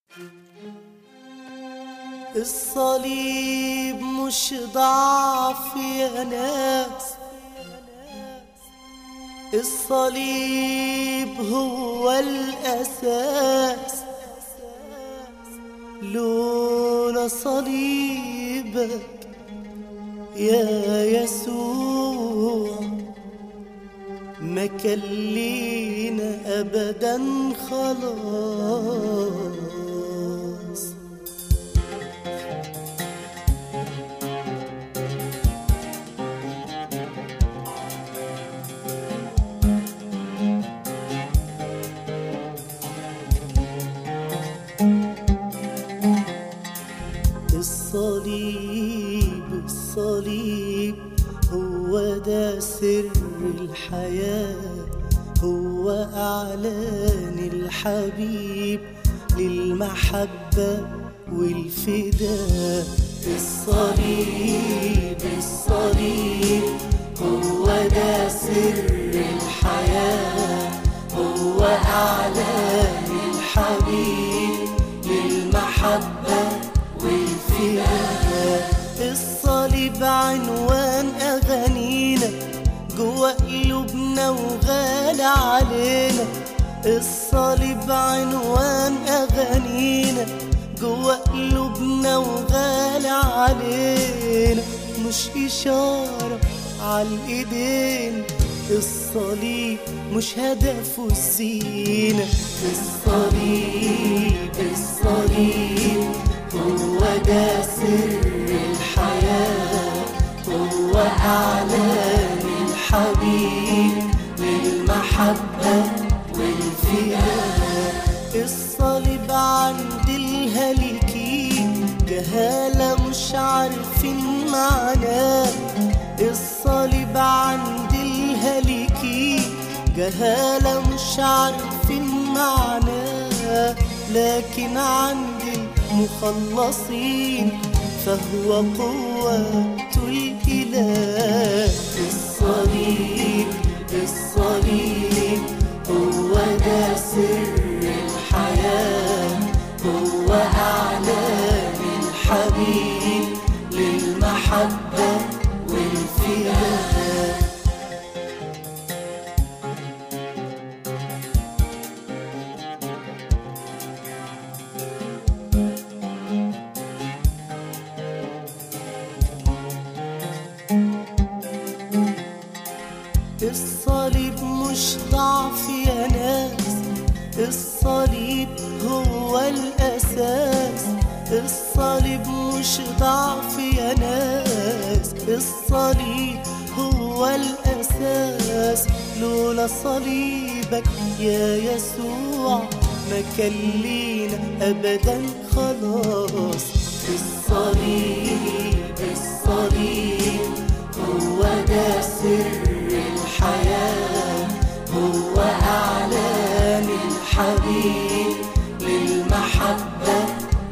الصليب مش ضعف يا ناس الصليب هو الأساس لولا صليبك يا يسوع ما كان لينا أبدا خلاص الصليب الصليب هو ده سر الحياة هو أعلان الحبيب للمحبة والفداء الصليب الصليب هو ده سر الحياة هو أعلان الحبيب للمحبة والفداء الصليب عنوان أغانينا جوا قلوبنا وغالى علينا الصليب عنوان أغانينا جوا قلوبنا وغالى علينا مش إشارة عالإيدين الصليب مش هدفه الزينة الصليب الصليب هو ده سر الحياة هو أعلان الحبيب للمحبة والفداء الصليب عند الهالكين جهالة مش عارفين معناه الصليب عند الهالكين جهالة مش عارفين معناه لكن عند المخلصين فهو قوة الإله الصليب الصليب هو ده سر الحياة هو أعلان الحبيب للمحبة والفداء الصليب مش ضعف يا ناس الصليب هو الأساس الصليب مش ضعف يا ناس الصليب هو الأساس لولا صليبك يا يسوع ما كان لينا أبدا خلاص الصليب الصليب هو ده سر الحياة هو أعلان الحبيب للمحبة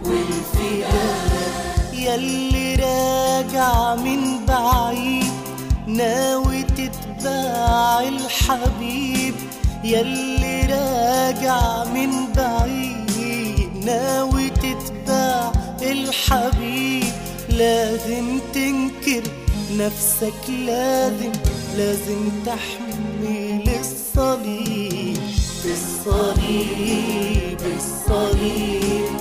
والفداء يلي راجع من بعيد ناوي تتباع الحبيب يلي راجع من بعيد ناوي تتباع الحبيب لازم تنكر نفسك لازم لازم تحمل الصليب الصليب الصليب